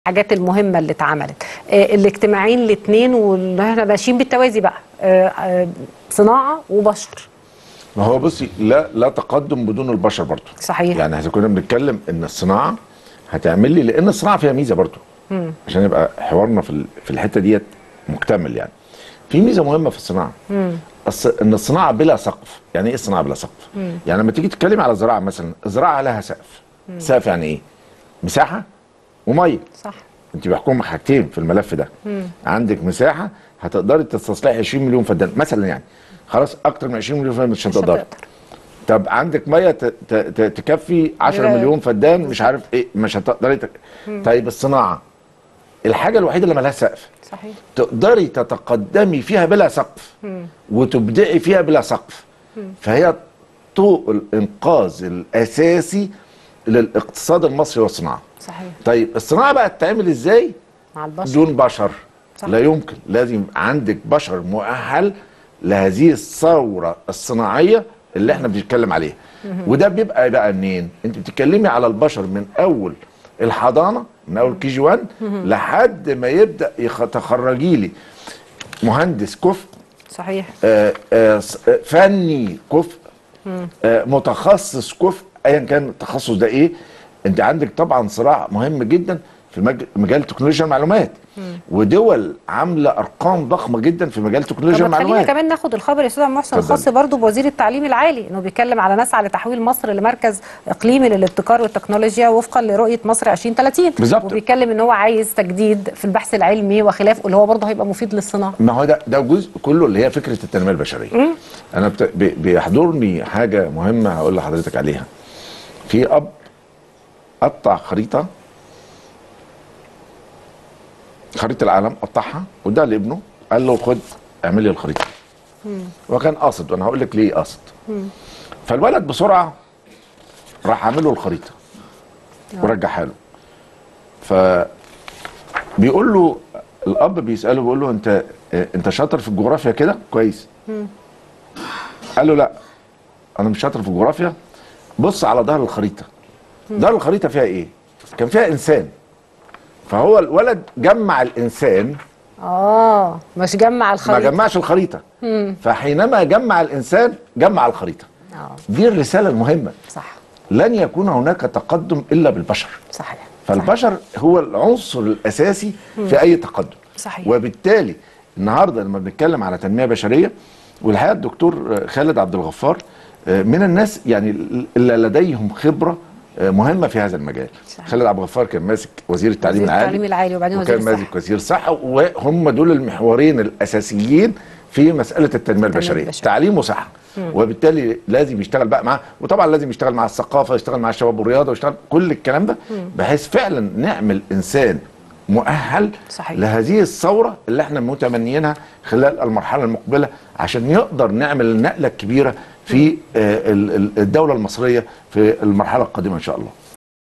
الحاجات المهمه اللي اتعملت آه، الاجتماعين الاثنين واللي احنا ماشيين بالتوازي بقى آه، آه، صناعه وبشر ما هو بصي لا لا تقدم بدون البشر برضه صحيح. يعني احنا كنا بنتكلم ان الصناعه هتعمل لي لان الصناعه فيها ميزه برضه عشان يبقى حوارنا في ال- في الحته ديت مكتمل يعني في ميزه مهمه في الصناعه الص- ان الصناعه بلا سقف يعني ايه الصناعه بلا سقف يعني لما تيجي تتكلم على الزراعه مثلا الزراعه لها سقف سقف يعني ايه مساحه وميه صح انت بيحكم حاجتين في الملف ده عندك مساحه هتقدري تستصلحي 20 مليون فدان مثلا يعني خلاص اكتر من 20 مليون فدان مش مش هتقدري هتقدر. طب عندك ميه ت- ت- ت- تكفي 10 لا. مليون فدان مش عارف ايه مش هتقدري تك... طيب الصناعه الحاجه الوحيده اللي ملهاش سقف صحيح تقدري تتقدمي فيها بلا سقف وتبدعي فيها بلا سقف فهي طوق الانقاذ الاساسي للاقتصاد المصري والصناعه صحيح طيب الصناعه بقى تتعمل ازاي مع البشر دون بشر صح. لا يمكن لازم يبقى عندك بشر مؤهل لهذه الثوره الصناعيه اللي احنا بنتكلم عليها وده بيبقى بقى منين انت بتتكلمي على البشر من اول الحضانه من اول كي جي 1 لحد ما يبدا يخ- تخرجي لي مهندس كفء صحيح آه، آه، ص- آه، فني كفء آه، متخصص كفء ايا كان التخصص ده ايه انت عندك طبعا صراع مهم جدا في مج- مجال تكنولوجيا المعلومات ودول عامله ارقام ضخمه جدا في مجال تكنولوجيا طب ما خلينا المعلومات كمان ناخد الخبر يا استاذ عبد المحسن اتفضل. الخاص برضه بوزير التعليم العالي انه بيتكلم على نسعى لتحويل مصر لمركز اقليمي للابتكار والتكنولوجيا وفقا لرؤيه مصر 2030 بالظبط. وبيتكلم ان هو عايز تجديد في البحث العلمي وخلافه اللي هو برضه هيبقى مفيد للصناعه ما هو ده ده جزء كله اللي هي فكره التنميه البشريه انا بت... بي- بيحضرني حاجه مهمه هقول لحضرتك عليها في اب قطع خريطه خريطه العالم قطعها واداها لابنه قال له خد اعمل لي الخريطه وكان قاصد وانا هقول لك ليه قاصد فالولد بسرعه راح عامل له الخريطه ورجعها له ف بيقول له الاب بيساله بيقول له انت اه، انت شاطر في الجغرافيا كده كويس قال له لا انا مش شاطر في الجغرافيا بص على ظهر الخريطه ظهر الخريطه فيها ايه كان فيها انسان فهو الولد جمع الانسان اه مش جمع ما الخريطه جمعش الخريطه فحينما جمع الانسان جمع الخريطه اه دي الرساله المهمه صح لن يكون هناك تقدم الا بالبشر صحيح فالبشر هو العنصر الاساسي في اي تقدم صحيح. وبالتالي النهارده لما بنتكلم على تنميه بشريه والحقيقه الدكتور خالد عبد الغفار من الناس يعني اللي لديهم خبره مهمه في هذا المجال صحيح. خالد عبد الغفار كان ماسك وزير التعليم وزير العالي التعليم العالي وبعدين وزير وكان ماسك الصحة. وزير الصحه وهم دول المحورين الاساسيين في مساله التنميه البشريه البشرية. تعليم وصحه وبالتالي لازم يشتغل بقى معاه وطبعا لازم يشتغل مع الثقافه يشتغل مع الشباب والرياضه ويشتغل كل الكلام ده بحيث فعلا نعمل انسان مؤهل صحيح. لهذه الثوره اللي احنا متمنيينها خلال المرحله المقبله عشان يقدر نعمل النقله الكبيره في آه، ال- ال- الدوله المصريه في المرحله القادمه ان شاء الله